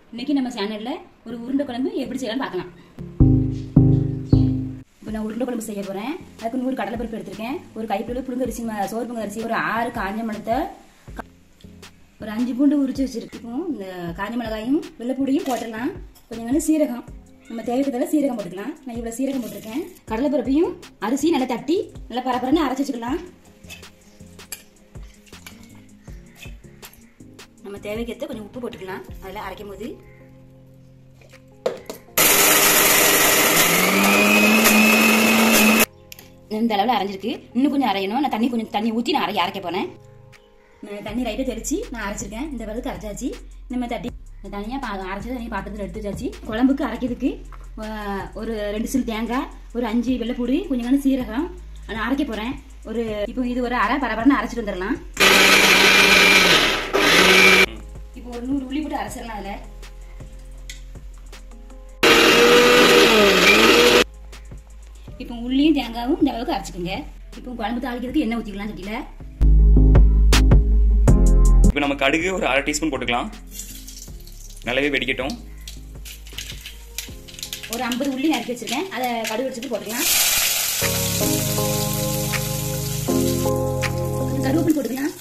இன்னைக்கு நம்ம சேனல்ல ஒரு உருண்டை குழம்பு எப்படி செய்யலாம்னு பார்க்கலாம் இப்போ நான் உருண்டை குழம்பு செய்ய போறேன் அதுக்கு நூறு கடலைப்பருப்பு எடுத்திருக்கேன் ஒரு கைப்பிடி புழுங்கரிசி ம- சோறு பொங்கரிசி ஒரு ஆறு காஞ்ச மிளத்தை ஒரு அஞ்சு பூண்டு உரிச்சு வச்சிருக்கோம் இந்த காஞ்ச மிளகாயும் வெள்ளைப்பூடியும் போட்டுடலாம் கொஞ்சம் வந்து சீரகம் நம்ம தேவைக்கிறதால சீரகம் போட்டுக்கலாம் நான் இவ்வளோ சீரகம் போட்டிருக்கேன் கடலைப்பருப்பையும் அரிசி நல்லா தட்டி நல்லா பரபரன்னு அரைச்சி வச்சுக்கலாம் நம்ம தேவைக்கேற்ற கொஞ்சம் உப்பு போட்டுக்கலாம் அதில் அரைக்கும் போது இந்த அளவில் அரைஞ்சிருக்கு இன்னும் கொஞ்சம் அரையணும் நான் தண்ணி கொஞ்சம் தண்ணி ஊற்றி நான் அரைக்க அரைக்க போனேன் நான் தண்ணி ரைட்டாக தெளிச்சு நான் அரைச்சிருக்கேன் இந்த அளவுக்கு அரைச்சாச்சு நம்ம தட்டி தனியாக பா அரைச்சது தனியாக பாத்திரத்தில் எடுத்து வச்சாச்சு குழம்புக்கு அரைக்கிறதுக்கு ஆஹ், ஒரு ரெண்டு சில் தேங்காய் ஒரு அஞ்சு வெள்ளைப்பூடி கொஞ்சம் சீரகம் நான் அரைக்க போகிறேன் ஒரு இப்போ இது ஒரு அரை பரபரன்னு அரைச்சிட்டு வந்துடலாம் இப்போ ஒரு நூறு உள்ளி போட்டு அரைச்சிடலாம் அதில் இப்போ உள்ளியும் தேங்காயும் இந்த அளவுக்கு அரைச்சிக்கோங்க இப்போ குழம்பு தாளிக்கிறதுக்கு எண்ணெய் ஊற்றிக்கலாம் சட்டியில் இப்போ நம்ம கடுகு ஒரு அரை டீஸ்பூன் போட்டுக்கலாம் நல்லாவே வெடிக்கட்டும் ஒரு ஐம்பது உள்ளி நறுக்கி வச்சிருக்கேன் அதை கடுகு வச்சுட்டு போட்டுக்கலாம் கொஞ்சம் கருவேப்பிலை போட்டுக்கலாம்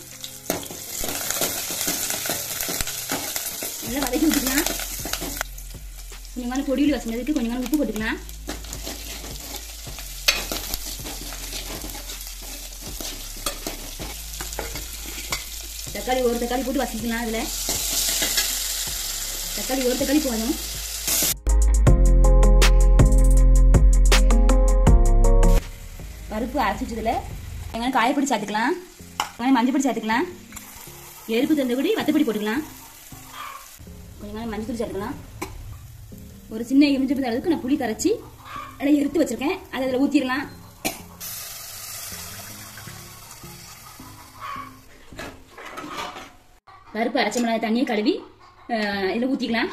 நல்லா வதக்கி விட்டுக்கலாம் கொஞ்சமான பொடியில் வசந்ததுக்கு கொஞ்சமான உப்பு போட்டுக்கலாம் தக்காளி ஒரு தக்காளி போட்டு வசக்கிக்கலாம் அதில் தக்காளி ஒரு தக்காளி போதும் பருப்பு அரைச்சி வச்சதுல வெங்காயம் காயப்பொடி சேர்த்துக்கலாம் வெங்காயம் மஞ்சள் பொடி சேர்த்துக்கலாம் எருப்பு தந்தபடி வத்தப்பொடி போட்டுக்கலாம் கொஞ்சம் மஞ்சள் பொடி சேர்த்துக்கலாம் ஒரு சின்ன எமிஞ்சு அளவுக்கு நான் புளி கரைச்சி அதை எடுத்து வச்சிருக்கேன் அதை அதில் ஊற்றிடலாம் பருப்பு அரைச்ச மிளகாய் தண்ணியை கழுவி இதில் ஊற்றிக்கலாம்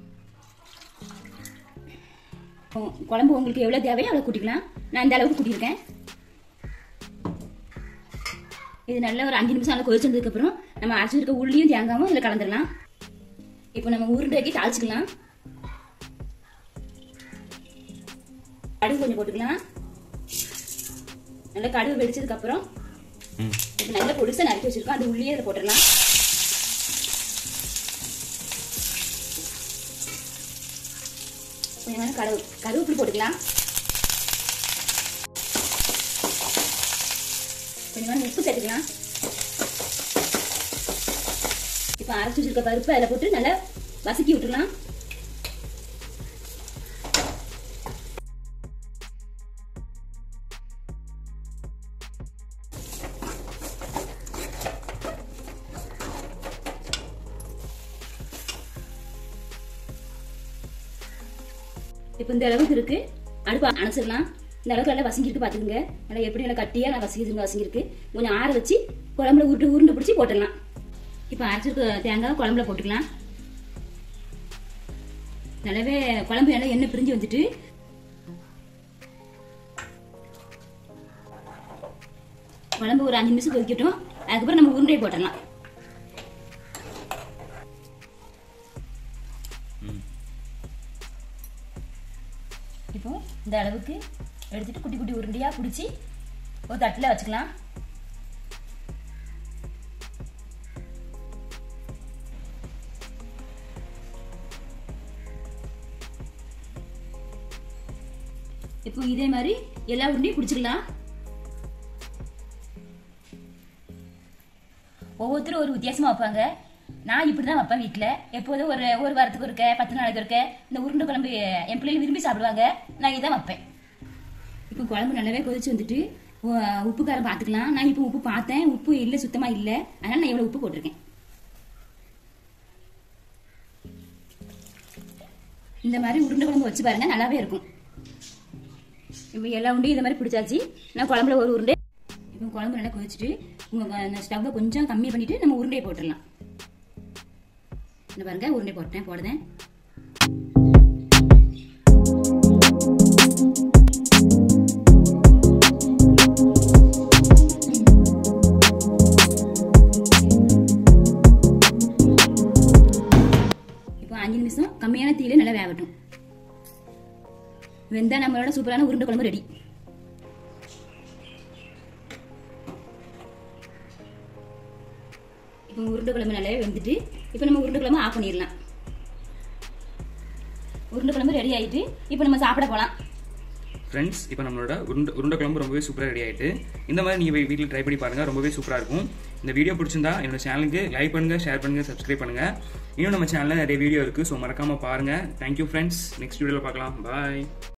குழம்பு உங்களுக்கு எவ்வளோ தேவையோ அவ்வளோ கூட்டிக்கலாம் நான் இந்த அளவுக்கு கூட்டியிருக்கேன் இது நல்லா ஒரு அஞ்சு நிமிஷம் நல்லா கொதிச்சதுக்கு அப்புறம் நம்ம அரைச்சி இருக்க உள்ளியும் தேங்காயும் இதில் கலந்துடலாம் இப்போ நம்ம உருண்டைக்கு தாளிச்சுக்கலாம் கடுகு கொஞ்சம் போட்டுக்கலாம் நல்லா கடுகு வெடிச்சதுக்கு அப்புறம் ம் இப்போ நல்லா பொடிசா நறுக்கி வச்சிருக்கோம் அந்த உள்ளியே அதில் போட்டுடலாம் கொஞ்சமான கருவு கருவேப்பிலை போட்டுக்கலாம் கொஞ்சமான உப்பு சேர்த்துக்கலாம் இப்போ அரைச்சி வச்சிருக்க பருப்பு அதில் போட்டு நல்லா வசக்கி விட்டுக்கலாம் இப்போ இந்த அளவுக்கு இருக்கு அடுப்பு அணைச்சிடலாம் இந்த அளவுக்கு நல்லா வசங்கிருக்கு பார்த்துக்குங்க நல்லா எப்படி நல்லா கட்டியா நல்லா வசங்கிருக்கு வசங்கிருக்கு கொஞ்சம் ஆற வச்சு குழம்புல உருட்டு உருண்டை பிடிச்சி போட்டுடலாம் இப்போ அரைச்சிருக்க தேங்காய் குழம்புல போட்டுக்கலாம் நல்லாவே குழம்பு நல்லா எண்ணெய் பிரிஞ்சு வந்துட்டு குழம்பு ஒரு அஞ்சு நிமிஷம் கொதிக்கட்டும் அதுக்கப்புறம் நம்ம உருண்டையை போட்டுடலாம் இப்போ இந்த அளவுக்கு எடுத்துட்டு குட்டி குட்டி உருண்டையா பிடிச்சி ஒரு தட்டில் வச்சுக்கலாம் இப்போ இதே மாதிரி எல்லா உருண்டையும் பிடிச்சிக்கலாம் ஒவ்வொருத்தரும் ஒரு வித்தியாசமா வைப்பாங்க நான் இப்படி தான் வைப்பேன் வீட்டில் எப்போதும் ஒரு ஒரு வாரத்துக்கு இருக்க பத்து நாளைக்கு இருக்க இந்த உருண்டை குழம்பு என் பிள்ளைங்க விரும்பி சாப்பிடுவாங்க நான் இதான் வைப்பேன் இப்போ குழம்பு நல்லாவே கொதிச்சு வந்துட்டு உ- உப்பு காரம் பார்த்துக்கலாம் நான் இப்போ உப்பு பார்த்தேன் உப்பு இல்லை சுத்தமாக இல்லை அதனால நான் இவ்வளோ உப்பு போட்டிருக்கேன் இந்த மாதிரி உருண்டை குழம்பு வச்சு பாருங்க நல்லாவே இருக்கும் இப்போ எல்லா உண்டையும் இந்த மாதிரி பிடிச்சாச்சு நான் குழம்புல ஒரு உருண்டை இப்போ குழம்பு நல்லா கொதிச்சுட்டு உங்க ஸ்டவ்வை கொஞ்சம் கம்மி பண்ணிட்டு நம்ம உருண்டையை போட்டுடலாம் இந்த பாருங்க உருண்டை போட்டேன் போடுதேன் அஞ்சு நிமிஷம் கம்மியான தீயில நல்லா வேகட்டும் வெந்தா நம்மளோட சூப்பரான உருண்டை குழம்பு ரெடி இப்போ உருண்டை குழம்பு நல்லாவே வெந்துட்டு இப்போ நம்ம உருண்டை குழம்பு ஆஃப் பண்ணிடலாம் உருண்டை குழம்பு ரெடி ஆயிட்டு இப்போ நம்ம சாப்பிட போலாம் ஃப்ரெண்ட்ஸ் இப்போ நம்மளோட உருண்டை உருண்டை குழம்பு ரொம்பவே சூப்பராக ரெடி ஆயிட்டு இந்த மாதிரி நீங்கள் வீட்டில் ட்ரை பண்ணி பாருங்கள் ரொம்பவே சூப்பராக இருக்கும் இந்த வீடியோ பிடிச்சிருந்தா என்னோட சேனலுக்கு லைக் பண்ணுங்கள் ஷேர் பண்ணுங்கள் சப்ஸ்கிரைப் பண்ணுங்கள் இன்னும் நம்ம சேனலில் நிறைய வீடியோ இருக்குது ஸோ மறக்காமல் பாருங்கள் தேங்க்யூ ஃப்ரெண்ட்ஸ் நெக்ஸ்ட் வீடியோவில் பார்க்கலாம் பாய்